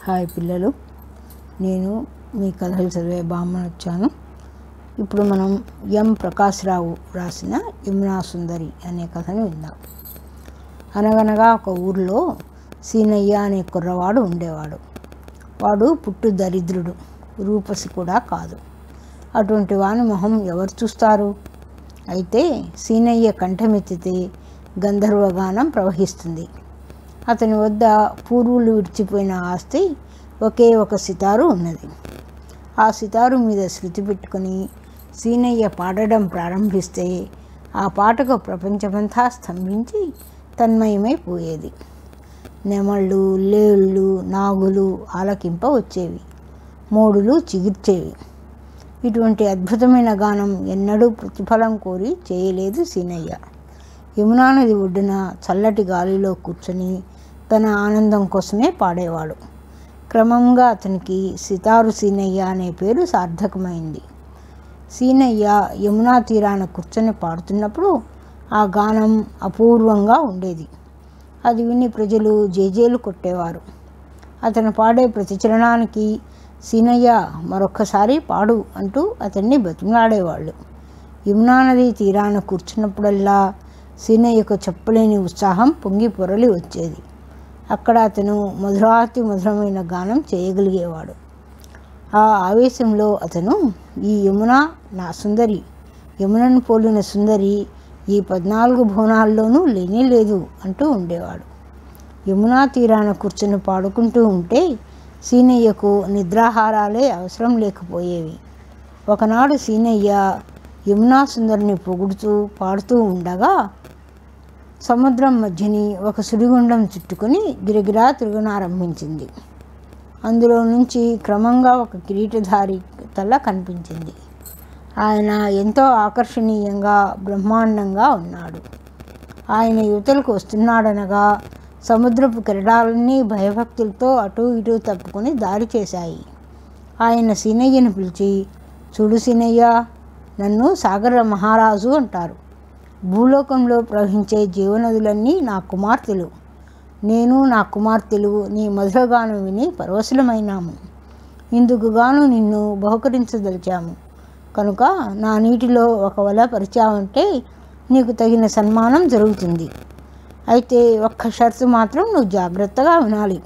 hi పిల్లలు నేను మీ కథలు చదివే బామ్మ వచ్చాను ఇప్పుడు మనం ఎం ప్రకాశ్రావు రాసిన యమునా సుందరి అనే కథను విందాం అనగనగా ఒక ఊరిలో సీనయ్య అనే కుర్రవాడు ఉండేవాడు వాడు పుట్టు దరిద్రుడు రూపసి కూడా కాదు అటువంటి వాని మొహం ఎవరు చూస్తారు అయితే సీనయ్య కంఠమెత్తితే గంధర్వగానం ప్రవహిస్తుంది అతని వద్ద పూర్వులు విడిచిపోయిన ఆస్తి ఒకే ఒక సితారు ఉన్నది ఆ సితారు మీద శృతి పెట్టుకుని సీనయ్య పాడడం ప్రారంభిస్తే ఆ పాటకు ప్రపంచమంతా స్తంభించి తన్మయమైపోయేది నెమళ్ళు లేళ్ళు నాగులు ఆలకింప వచ్చేవి మోడులు చిగిర్చేవి ఇటువంటి అద్భుతమైన గానం ఎన్నడూ ప్రతిఫలం కోరి చేయలేదు సీనయ్య యమునా నది ఒడ్డున చల్లటి గాలిలో కూర్చొని తన ఆనందం కోసమే పాడేవాడు క్రమంగా అతనికి సితారు సీనయ్య అనే పేరు సార్థకమైంది సీనయ్య యమునా తీరాన కూర్చొని పాడుతున్నప్పుడు ఆ గానం అపూర్వంగా ఉండేది అది విని ప్రజలు జేజేలు కొట్టేవారు అతను పాడే ప్రతి చరణానికి సీనయ్య మరొక్కసారి పాడు అంటూ అతన్ని బతిమలాడేవాళ్ళు యమునా నది తీరాన కూర్చున్నప్పుడల్లా సీనయ్యకు చెప్పలేని ఉత్సాహం పొంగి పొరలి వచ్చేది అక్కడ అతను మధురాతి మధురమైన గానం చేయగలిగేవాడు ఆ ఆవేశంలో అతను ఈ యమున నా సుందరి యమునను పోలిన సుందరి ఈ పద్నాలుగు భువనాల్లోనూ లేనే లేదు అంటూ ఉండేవాడు యమునా తీరాన కూర్చుని పాడుకుంటూ ఉంటే సీనయ్యకు నిద్రాహారాలే అవసరం లేకపోయేవి ఒకనాడు సీనయ్య యమునా సుందరిని పొగుడుతూ పాడుతూ ఉండగా సముద్రం మధ్యని ఒక సుడిగుండం చుట్టుకొని గిరగిరా తిరుగునారంభించింది అందులో నుంచి క్రమంగా ఒక కిరీటధారి తల కనిపించింది ఆయన ఎంతో ఆకర్షణీయంగా బ్రహ్మాండంగా ఉన్నాడు ఆయన యువతలకు వస్తున్నాడనగా సముద్రపు కిరడాలన్నీ భయభక్తులతో అటు ఇటు తప్పుకొని దారి చేశాయి ఆయన సీనయ్యను పిలిచి చూడు సీనయ్య నన్ను సాగర మహారాజు అంటారు భూలోకంలో ప్రవహించే జీవనదులన్నీ నా కుమార్తెలు నేను నా కుమార్తెలు నీ మధురగానం విని పరవశులమైనాము ఇందుకు గాను నిన్ను బహుకరించదలిచాము కనుక నా నీటిలో ఒక వల పరిచావంటే నీకు తగిన సన్మానం జరుగుతుంది అయితే ఒక్క షరతు మాత్రం నువ్వు జాగ్రత్తగా వినాలి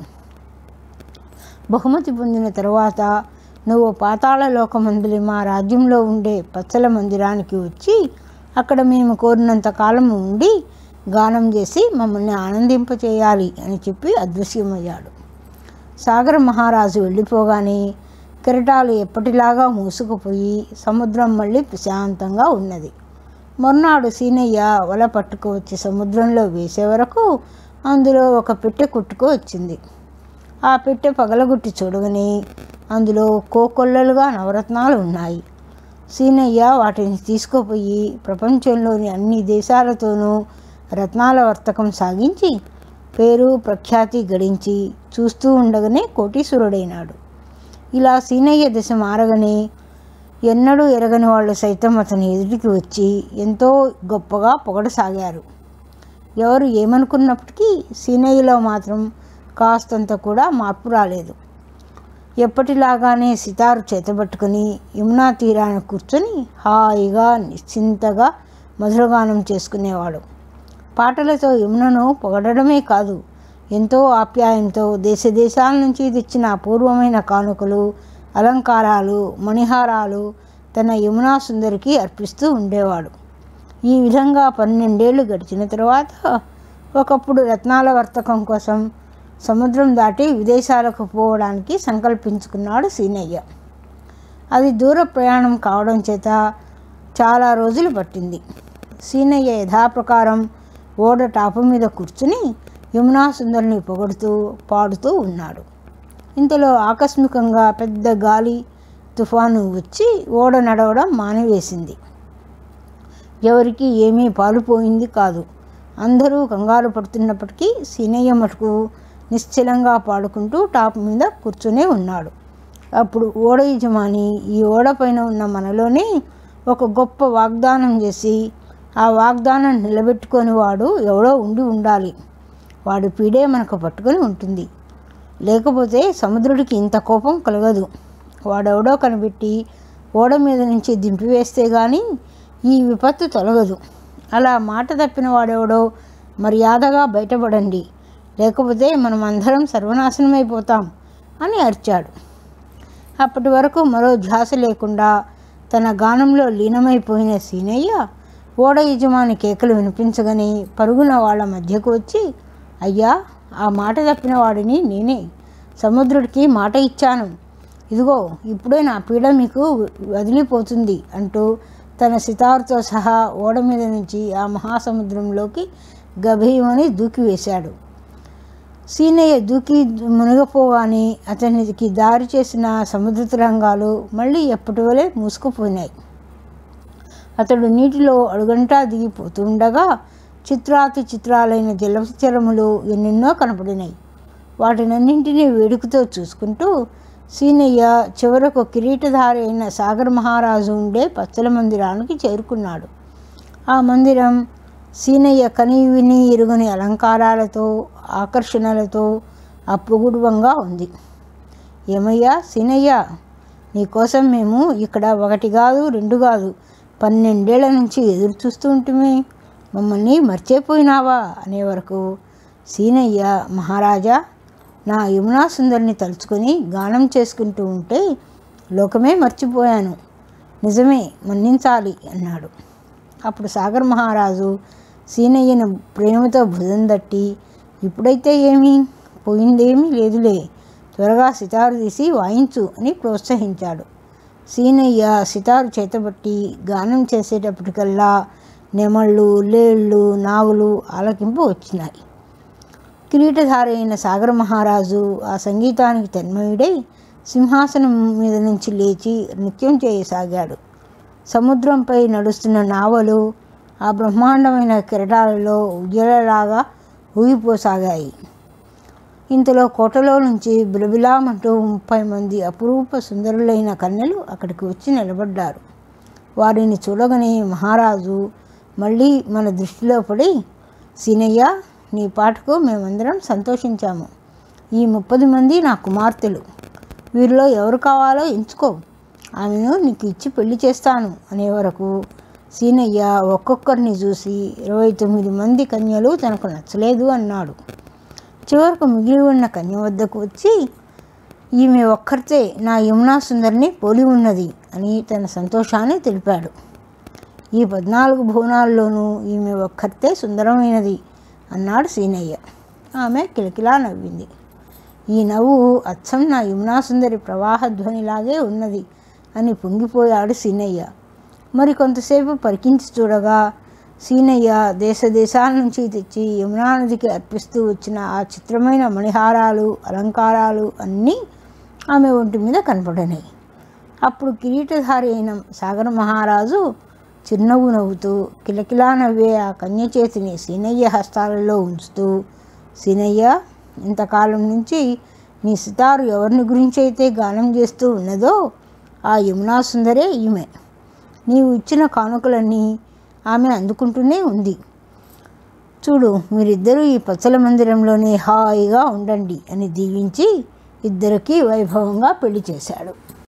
బహుమతి పొందిన తరువాత నువ్వు పాతాళ లోకమందులి మా రాజ్యంలో ఉండే పచ్చల మందిరానికి వచ్చి అక్కడ మేము కోరినంత కాలము ఉండి గానం చేసి మమ్మల్ని ఆనందింపచేయాలి అని చెప్పి అదృశ్యమయ్యాడు సాగర మహారాజు వెళ్ళిపోగానే కెరటాలు ఎప్పటిలాగా మూసుకుపోయి సముద్రం మళ్ళీ ప్రశాంతంగా ఉన్నది మొన్నాడు సీనయ్య వల పట్టుకు వచ్చి సముద్రంలో వేసే వరకు అందులో ఒక పెట్టె కుట్టుకు వచ్చింది ఆ పెట్టె పగలగొట్టి చూడగానే అందులో కోకొల్లలుగా నవరత్నాలు ఉన్నాయి సీనయ్య వాటిని తీసుకుపోయి ప్రపంచంలోని అన్ని దేశాలతోనూ రత్నాల వర్తకం సాగించి పేరు ప్రఖ్యాతి గడించి చూస్తూ ఉండగానే కోటీశ్వరుడైనాడు ఇలా సీనయ్య దశ మారగానే ఎన్నడూ ఎరగని వాళ్ళు సైతం అతని ఎదుటికి వచ్చి ఎంతో గొప్పగా పొగడసాగారు ఎవరు ఏమనుకున్నప్పటికీ సీనయ్యలో మాత్రం కాస్తంత కూడా మార్పు రాలేదు ఎప్పటిలాగానే సితారు చేతబట్టుకుని యమునా తీరాన కూర్చొని హాయిగా నిశ్చింతగా మధురగానం చేసుకునేవాడు పాటలతో యమునను పొగడమే కాదు ఎంతో ఆప్యాయంతో దేశ దేశాల నుంచి తెచ్చిన అపూర్వమైన కానుకలు అలంకారాలు మణిహారాలు తన యమునా సుందరికి అర్పిస్తూ ఉండేవాడు ఈ విధంగా పన్నెండేళ్లు గడిచిన తర్వాత ఒకప్పుడు రత్నాల వర్తకం కోసం సముద్రం దాటి విదేశాలకు పోవడానికి సంకల్పించుకున్నాడు సీనయ్య అది దూర ప్రయాణం కావడం చేత చాలా రోజులు పట్టింది సీనయ్య యథాప్రకారం ఓడ టాపు మీద కూర్చుని యమునా సుందరిని పొగడుతూ పాడుతూ ఉన్నాడు ఇంతలో ఆకస్మికంగా పెద్ద గాలి తుఫాను వచ్చి ఓడ నడవడం మానివేసింది ఎవరికి ఏమీ పాలుపోయింది కాదు అందరూ కంగారు పడుతున్నప్పటికీ సీనయ్య మటుకు నిశ్చలంగా పాడుకుంటూ టాప్ మీద కూర్చునే ఉన్నాడు అప్పుడు ఓడ యజమాని ఈ ఓడపైన ఉన్న మనలోనే ఒక గొప్ప వాగ్దానం చేసి ఆ వాగ్దానం నిలబెట్టుకొని వాడు ఎవడో ఉండి ఉండాలి వాడి పీడే మనకు పట్టుకొని ఉంటుంది లేకపోతే సముద్రుడికి ఇంత కోపం కలగదు వాడెవడో కనిపెట్టి ఓడ మీద నుంచి దింపివేస్తే కానీ ఈ విపత్తు తొలగదు అలా మాట తప్పిన వాడెవడో మర్యాదగా బయటపడండి లేకపోతే మనం అందరం సర్వనాశనమైపోతాం అని అరిచాడు అప్పటి వరకు మరో ధ్యాస లేకుండా తన గానంలో లీనమైపోయిన సీనయ్య ఓడ యజమాని కేకలు వినిపించగానే పరుగున వాళ్ళ మధ్యకు వచ్చి అయ్యా ఆ మాట తప్పిన వాడిని నేనే సముద్రుడికి మాట ఇచ్చాను ఇదిగో ఇప్పుడే నా పీడ మీకు వదిలిపోతుంది అంటూ తన సితారుతో సహా ఓడ మీద నుంచి ఆ మహాసముద్రంలోకి గభీమని దూకివేశాడు సీనయ్య దూకి మునిగపోగానే అతనికి దారి చేసిన సముద్ర తరంగాలు మళ్ళీ ఎప్పటి వలె మూసుకుపోయినాయి అతడు నీటిలో అడుగంటా దిగిపోతుండగా చిత్రాతి చిత్రాలైన జలచరములు ఎన్నెన్నో కనపడినాయి వాటినన్నింటినీ వేడుకతో చూసుకుంటూ సీనయ్య చివరకు కిరీటధారి అయిన సాగర్ మహారాజు ఉండే పచ్చల మందిరానికి చేరుకున్నాడు ఆ మందిరం సీనయ్య కని విని ఎరుగని అలంకారాలతో ఆకర్షణలతో అప్పుగుడువంగా ఉంది ఏమయ్యా సీనయ్య నీకోసం మేము ఇక్కడ ఒకటి కాదు రెండు కాదు పన్నెండేళ్ల నుంచి ఎదురు చూస్తూ ఉంటుమే మమ్మల్ని మర్చిపోయినావా అనే వరకు సీనయ్య మహారాజా నా యమునా సుందరిని తలుచుకొని గానం చేసుకుంటూ ఉంటే లోకమే మర్చిపోయాను నిజమే మన్నించాలి అన్నాడు అప్పుడు సాగర్ మహారాజు సీనయ్యను ప్రేమతో భుజం తట్టి ఇప్పుడైతే ఏమి పోయిందేమీ లేదులే త్వరగా సితారు తీసి వాయించు అని ప్రోత్సహించాడు సీనయ్య సితారు చేతబట్టి గానం చేసేటప్పటికల్లా నెమళ్ళు లేళ్ళు నాగులు ఆలకింపు వచ్చినాయి కిరీటధారి అయిన సాగర మహారాజు ఆ సంగీతానికి తన్మయుడై సింహాసనం మీద నుంచి లేచి నృత్యం చేయసాగాడు సముద్రంపై నడుస్తున్న నావలు ఆ బ్రహ్మాండమైన కిరటాలలో ఉజ్జలలాగా ఊగిపోసాగాయి ఇంతలో కోటలో నుంచి బిలబిలామంటూ ముప్పై మంది అపురూప సుందరులైన కన్యలు అక్కడికి వచ్చి నిలబడ్డారు వారిని చూడగానే మహారాజు మళ్ళీ మన దృష్టిలో పడి సీనయ్య నీ పాటకు మేమందరం సంతోషించాము ఈ ముప్పది మంది నా కుమార్తెలు వీరిలో ఎవరు కావాలో ఎంచుకో ఆమెను నీకు ఇచ్చి పెళ్లి చేస్తాను అనే వరకు సీనయ్య ఒక్కొక్కరిని చూసి ఇరవై తొమ్మిది మంది కన్యలు తనకు నచ్చలేదు అన్నాడు చివరకు మిగిలి ఉన్న కన్య వద్దకు వచ్చి ఈమె ఒక్కరితే నా యమునా సుందరిని పోలి ఉన్నది అని తన సంతోషాన్ని తెలిపాడు ఈ పద్నాలుగు భువనాల్లోనూ ఈమె ఒక్కరితే సుందరమైనది అన్నాడు సీనయ్య ఆమె కిలకిలా నవ్వింది ఈ నవ్వు అచ్చం నా యమునా సుందరి ప్రవాహ ధ్వనిలాగే ఉన్నది అని పొంగిపోయాడు సీనయ్య మరి కొంతసేపు పరికించి చూడగా సీనయ్య దేశ దేశాల నుంచి తెచ్చి యమునా నదికి అర్పిస్తూ వచ్చిన ఆ చిత్రమైన మణిహారాలు అలంకారాలు అన్నీ ఆమె ఒంటి మీద కనపడినాయి అప్పుడు కిరీటధారి అయిన సాగర మహారాజు చిరునవ్వు నవ్వుతూ కిలకిలా నవ్వే ఆ కన్య చేతిని సీనయ్య హస్తాలలో ఉంచుతూ సీనయ్య ఇంతకాలం నుంచి నీ సితారు ఎవరిని గురించి అయితే గానం చేస్తూ ఉన్నదో ఆ యమునా సుందరే ఈమె నీవు ఇచ్చిన కానుకలన్నీ ఆమె అందుకుంటూనే ఉంది చూడు మీరిద్దరూ ఈ పచ్చల మందిరంలోనే హాయిగా ఉండండి అని దీవించి ఇద్దరికీ వైభవంగా పెళ్లి చేశాడు